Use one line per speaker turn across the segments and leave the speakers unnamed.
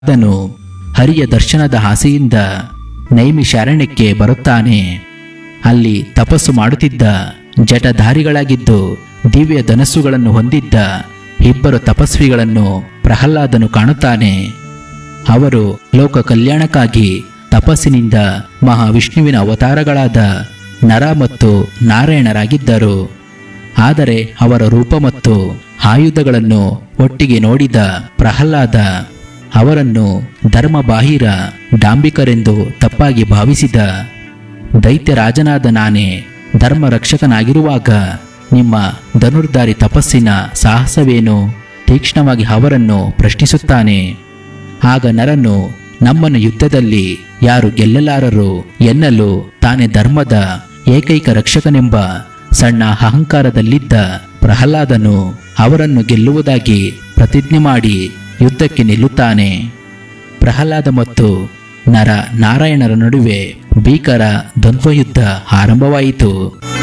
ಪ್ರಹ್ಲಾದನು ಹರಿಯ ದರ್ಶನದ ಆಸೆಯಿಂದ ನೈಮಿಷಾರಣ್ಯಕ್ಕೆ ಬರುತ್ತಾನೆ ಅಲ್ಲಿ ತಪಸ್ಸು ಮಾಡುತ್ತಿದ್ದ ಜಟಧಾರಿಗಳಾಗಿದ್ದು ದಿವ್ಯ ಧನಸ್ಸುಗಳನ್ನು ಹೊಂದಿದ್ದ ಇಬ್ಬರು ತಪಸ್ವಿಗಳನ್ನು ಪ್ರಹ್ಲಾದನು ಕಾಣುತ್ತಾನೆ ಅವರು ಲೋಕ ಕಲ್ಯಾಣಕ್ಕಾಗಿ ತಪಸ್ಸಿನಿಂದ ಮಹಾವಿಷ್ಣುವಿನ ಅವತಾರಗಳಾದ ನರ ಮತ್ತು ನಾರಾಯಣರಾಗಿದ್ದರು ಆದರೆ ಅವರ ರೂಪ ಮತ್ತು ಆಯುಧಗಳನ್ನು ಒಟ್ಟಿಗೆ ನೋಡಿದ ಪ್ರಹ್ಲಾದ ಅವರನ್ನು ಧರ್ಮಬಾಹಿರ ಡಾಂಬಿಕರೆಂದು ತಪ್ಪಾಗಿ ಭಾವಿಸಿದ ದೈತ್ಯರಾಜನಾದ ನಾನೇ ಧರ್ಮ ರಕ್ಷಕನಾಗಿರುವಾಗ ನಿಮ್ಮ ಧನುರ್ಧಾರಿ ತಪಸ್ಸಿನ ಸಾಹಸವೇನು ತೀಕ್ಷ್ಣವಾಗಿ ಅವರನ್ನು ಪ್ರಶ್ನಿಸುತ್ತಾನೆ ಆಗ ನರನು ನಮ್ಮನ್ನು ಯುದ್ಧದಲ್ಲಿ ಯಾರು ಗೆಲ್ಲಲಾರರು ಎನ್ನಲು ತಾನೇ ಧರ್ಮದ ಏಕೈಕ ರಕ್ಷಕನೆಂಬ ಸಣ್ಣ ಅಹಂಕಾರದಲ್ಲಿದ್ದ ಪ್ರಹ್ಲಾದನು ಅವರನ್ನು ಗೆಲ್ಲುವುದಾಗಿ ಪ್ರತಿಜ್ಞೆ ಮಾಡಿ ಯುದ್ಧಕ್ಕೆ ನಿಲ್ಲುತ್ತಾನೆ ಪ್ರಹ್ಲಾದ ಮತ್ತು ನರ ನಾರಾಯಣರ ನಡುವೆ ಭೀಕರ ದ್ವಂದ್ವಯುದ್ಧ ಆರಂಭವಾಯಿತು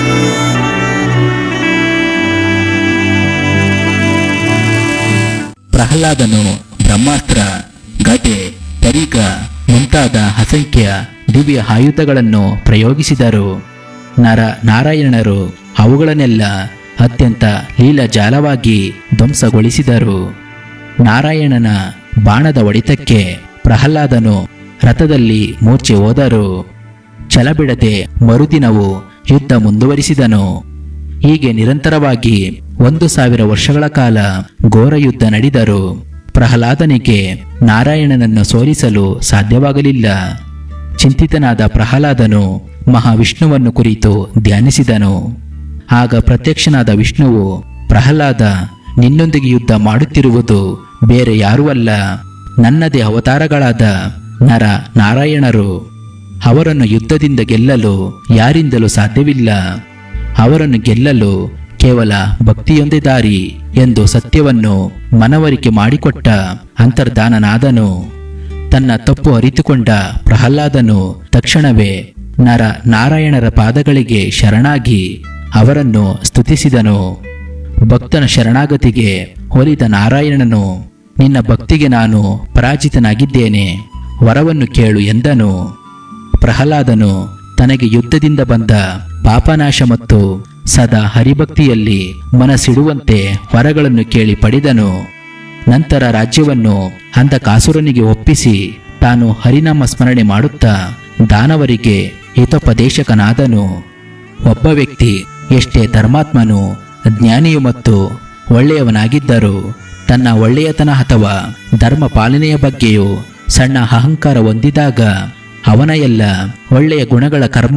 ಪ್ರಹ್ಲಾದನು ಬ್ರಹ್ಮಾಸ್ತ್ರ ಗದೆ ತರೀಗ ಮುಂತಾದ ಅಸಂಖ್ಯ ದಿವ್ಯ ಆಯುಧಗಳನ್ನು ಪ್ರಯೋಗಿಸಿದರು ನರ ನಾರಾಯಣರು ಅವುಗಳನ್ನೆಲ್ಲ ಅತ್ಯಂತ ಲೀಲಜಾಲವಾಗಿ ಧ್ವಂಸಗೊಳಿಸಿದರು ನಾರಾಯಣನ ಬಾಣದ ಹೊಡೆತಕ್ಕೆ ಪ್ರಹ್ಲಾದನು ರಥದಲ್ಲಿ ಮೂರ್ಛೆ ಹೋದರು ಛಲಬಿಡದೆ ಮರುದಿನವು ಯುದ್ಧ ಮುಂದುವರಿಸಿದನು ಹೀಗೆ ನಿರಂತರವಾಗಿ ಒಂದು ಸಾವಿರ ವರ್ಷಗಳ ಕಾಲ ಘೋರ ಯುದ್ಧ ನಡೆದರು ಪ್ರಹ್ಲಾದನಿಗೆ ನಾರಾಯಣನನ್ನು ಸೋಲಿಸಲು ಸಾಧ್ಯವಾಗಲಿಲ್ಲ ಚಿಂತಿತನಾದ ಪ್ರಹ್ಲಾದನು ಮಹಾವಿಷ್ಣುವನ್ನು ಕುರಿತು ಧ್ಯಾನಿಸಿದನು ಆಗ ಪ್ರತ್ಯಕ್ಷನಾದ ವಿಷ್ಣುವು ಪ್ರಹ್ಲಾದ ನಿನ್ನೊಂದಿಗೆ ಯುದ್ಧ ಮಾಡುತ್ತಿರುವುದು ಬೇರೆ ಯಾರೂ ಅಲ್ಲ ನನ್ನದೇ ಅವತಾರಗಳಾದ ನರ ನಾರಾಯಣರು ಅವರನ್ನು ಯುದ್ಧದಿಂದ ಗೆಲ್ಲಲು ಯಾರಿಂದಲೂ ಸಾಧ್ಯವಿಲ್ಲ ಅವರನ್ನು ಗೆಲ್ಲಲು ಕೇವಲ ಭಕ್ತಿಯೊಂದೇ ದಾರಿ ಎಂದು ಸತ್ಯವನ್ನು ಮನವರಿಕೆ ಮಾಡಿಕೊಟ್ಟ ಅಂತರ್ಧಾನನಾದನು ತನ್ನ ತಪ್ಪು ಅರಿತುಕೊಂಡ ಪ್ರಹ್ಲಾದನು ತಕ್ಷಣವೇ ನರ ನಾರಾಯಣರ ಪಾದಗಳಿಗೆ ಶರಣಾಗಿ ಅವರನ್ನು ಸ್ತುತಿಸಿದನು ಭಕ್ತನ ಶರಣಾಗತಿಗೆ ಹೋಲಿದ ನಾರಾಯಣನು ನಿನ್ನ ಭಕ್ತಿಗೆ ನಾನು ಪರಾಜಿತನಾಗಿದ್ದೇನೆ ವರವನ್ನು ಕೇಳು ಎಂದನು ಪ್ರಹ್ಲಾದನು ತನಗೆ ಯುದ್ಧದಿಂದ ಬಂದ ಪಾಪನಾಶ ಮತ್ತು ಸದಾ ಹರಿಭಕ್ತಿಯಲ್ಲಿ ಮನಸ್ಸಿಡುವಂತೆ ವರಗಳನ್ನು ಕೇಳಿ ಪಡೆದನು ನಂತರ ರಾಜ್ಯವನ್ನು ಅಂಧಕಾಸುರನಿಗೆ ಒಪ್ಪಿಸಿ ತಾನು ಹರಿನಾಮ ಸ್ಮರಣೆ ಮಾಡುತ್ತಾ ದಾನವರಿಗೆ ಹಿತೋಪದೇಶಕನಾದನು ಒಬ್ಬ ವ್ಯಕ್ತಿ ಎಷ್ಟೇ ಧರ್ಮಾತ್ಮನು ಜ್ಞಾನಿಯು ಮತ್ತು ಒಳ್ಳೆಯವನಾಗಿದ್ದರೂ ತನ್ನ ಒಳ್ಳೆಯತನ ಅಥವಾ ಧರ್ಮ ಪಾಲನೆಯ ಬಗ್ಗೆಯೂ ಸಣ್ಣ ಅಹಂಕಾರ ಹೊಂದಿದಾಗ ಅವನ ಎಲ್ಲ ಒಳ್ಳೆಯ ಗುಣಗಳ ಕರ್ಮ